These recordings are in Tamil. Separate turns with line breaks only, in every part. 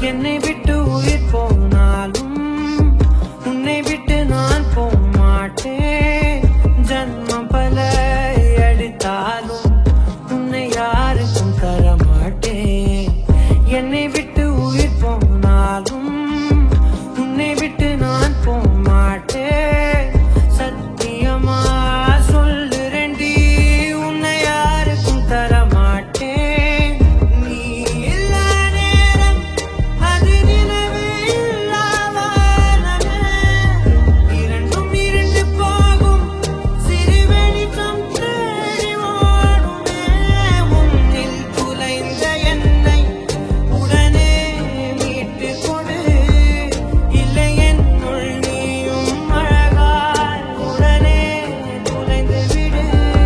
என்னை விட்டு உயிர் போனாலும் உன்னை விட்டு நான் போக மாட்டேன் ஜன்மம் பல எடுத்தாலும் உன்னை யாருக்கும் தர மாட்டேன் என்னை விட்டு உயிர் போனாலும் உன்னை விட்டு நான் போக மாட்டேன் சத்தியமா சொல்லுறேன்டி உன்னை யாருக்கும் தர மாட்டேன் நீ இல்ல நேரம் அது நிலவே இல்லாவானமே இரண்டும் இரண்டு போகும் சிறு வெளிச்சம் தேடி ஓடுமே உன்னில் குலைந்த என்னை உடனே மீட்டு கொடு இல்லை என்னுள் நீயும் அழகாய் உடனே குலைந்து விடு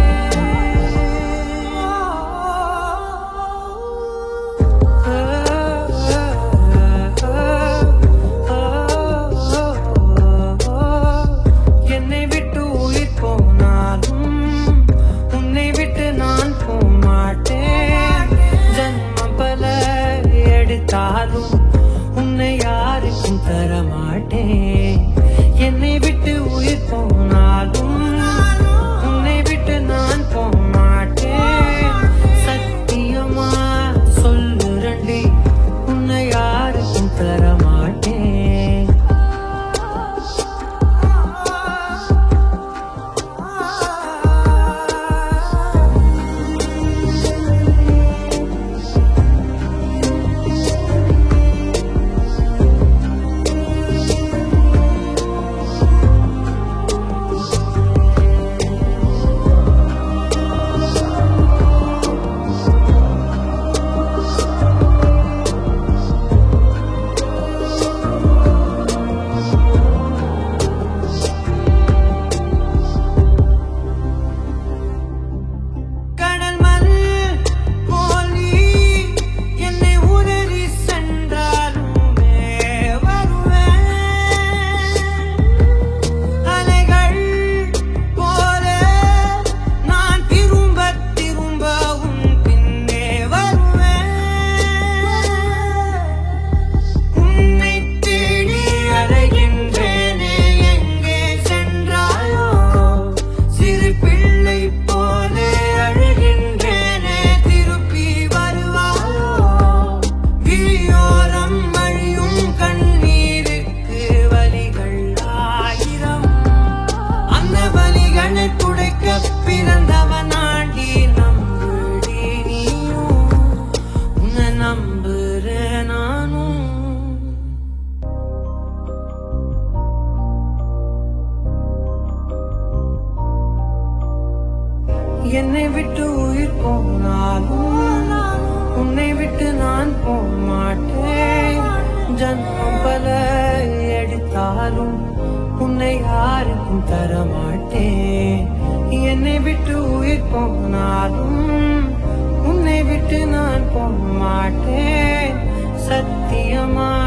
என்னை விட்டு உயிர் போனாலும் உன்னை விட்டு நான் போக மாட்டேன் ஜன்மம் பல எடுத்தாலும் உன்னை யாருக்கும் தர மாட்டேன் என்னை விட்டு உயிர் போனாலும் உன்னை விட்டு நான் போக மாட்டேன் சத்தியமா சொல்லுறண்டி உன்னை யாருக்கும் தர மாட்டேன் கடல் மண் போல் நீ என்னை உதறி சென்றாலுமே வருவேன் அலைகள் போல நான் திரும்ப திரும்ப உன் பின்னே வருவேன் உன்னை தேடி அலைகின்றேனே எங்கே சென்றாயோ சிறு பிள்ளை போல அழுகின்றேனே திருப்பி வருவாயோ விழியோரம் அழியும் கண்ணீருக்கு வலிகள் ஆயிரம் அந்த வலிகளை துடைக்க பிறந்தவன் ஆண்டி நம்புடி நீயும் உன்னை நம்புறேன் நானும் என்னை விட்டு உயிர் போனாலும் உன்னை விட்டு நான் போக மாட்டேன் ஜன்மம் பல எடுத்தாலும் உன்னை யாருக்கும் தர மாட்டேன் என்னை விட்டு உயிர் போனாலும் உன்னை விட்டு நான் போக மாட்டேன் சத்தியமா